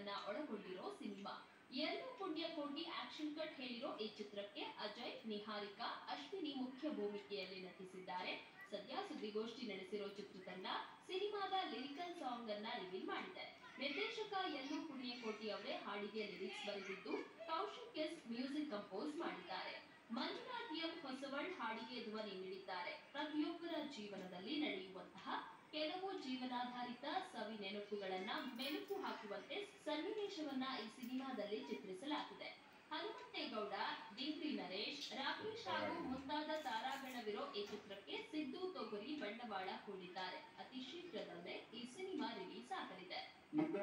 ಗೀತೆಗಳನ್ನ ಒಳಗೊಂಡಿರೋ ಸಿನಿಮಾ ಎರಡು Punyakoti action cut ಹೇಳಿರೋ ಈ ಚಿತ್ರಕ್ಕೆ ಅಜಯ್ ನಿಹಾರಿಕಾ ಅಶ್ವಿನಿ ಮುಖ್ಯ ಭೂಮಿಕೆಯಲ್ಲಿ ನಟಿಸಿದ್ದಾರೆ ಸದ್ಯ ಸುದ್ದಿಗೋಷ್ಠಿ ನಡೆಸಿರೋ ಚಿತ್ರತಂಡ ಸಿನಿಮಾದ ಲಿರಿಕಲ್ ಸಾಂಗ್ ಅನ್ನ ರಿವೀಲ್ ಮಾಡಿದೆ ನಿರ್ದೇಶಕ ಎಲ್ಲೂ ಪುಣ್ಯಕೋಟಿ ಅವರೇ ಹಾಡಿಗೆ ಲಿರಿಕ್ಸ್ ಬರೆದಿದ್ದು ಕೌಶಿಕ್ ಎಸ್ ಮ್ಯೂಸಿಕ್ ಕಂಪೋಸ್ ಮಾಡಿದ್ದಾರೆ ಮಂಜುನಾಥ್ ಎಂ ಹೊಸವಳ್ ಹಾಡಿಗೆ ಧ್ವನಿ ನೀಡಿದ್ದಾರೆ ಪ್ರತಿಯೊಬ್ಬರ ಜೀವನದಲ್ಲಿ ನಡೆಯುವಂತಹ ಕೆಲವು ಜೀವನಾಧಾರಿತ ಸವಿ ನೆನಪುಗಳನ್ನ ಮೆಲುಕು ಹಾಕುವಂತೆ ಸನ್ನಿವೇಶವನ್ನ ಈ ಸಿನಿಮಾದಲ್ಲಿ ಚಿತ್ರಿಸಲಾಗಿದೆ ಹನುಮಂತೇಗೌಡ ಡಿಂಗ್ರಿ ನರೇಶ್ ರಾಕೇಶ್ ಹಾಗೂ ಮುಂತಾದ ತಾರಾಗಣವಿರೋ ಈ ಚಿತ್ರಕ್ಕೆ ಸಿದ್ದು ತೊಗರಿ ಬಂಡವಾಳ ಹೂಡಿದ್ದಾರೆ ಅತಿ ಶೀಘ್ರದಲ್ಲೇ ಈ ಸಿನಿಮಾ ರಿಲೀಸ್ ಆಗಲಿದೆ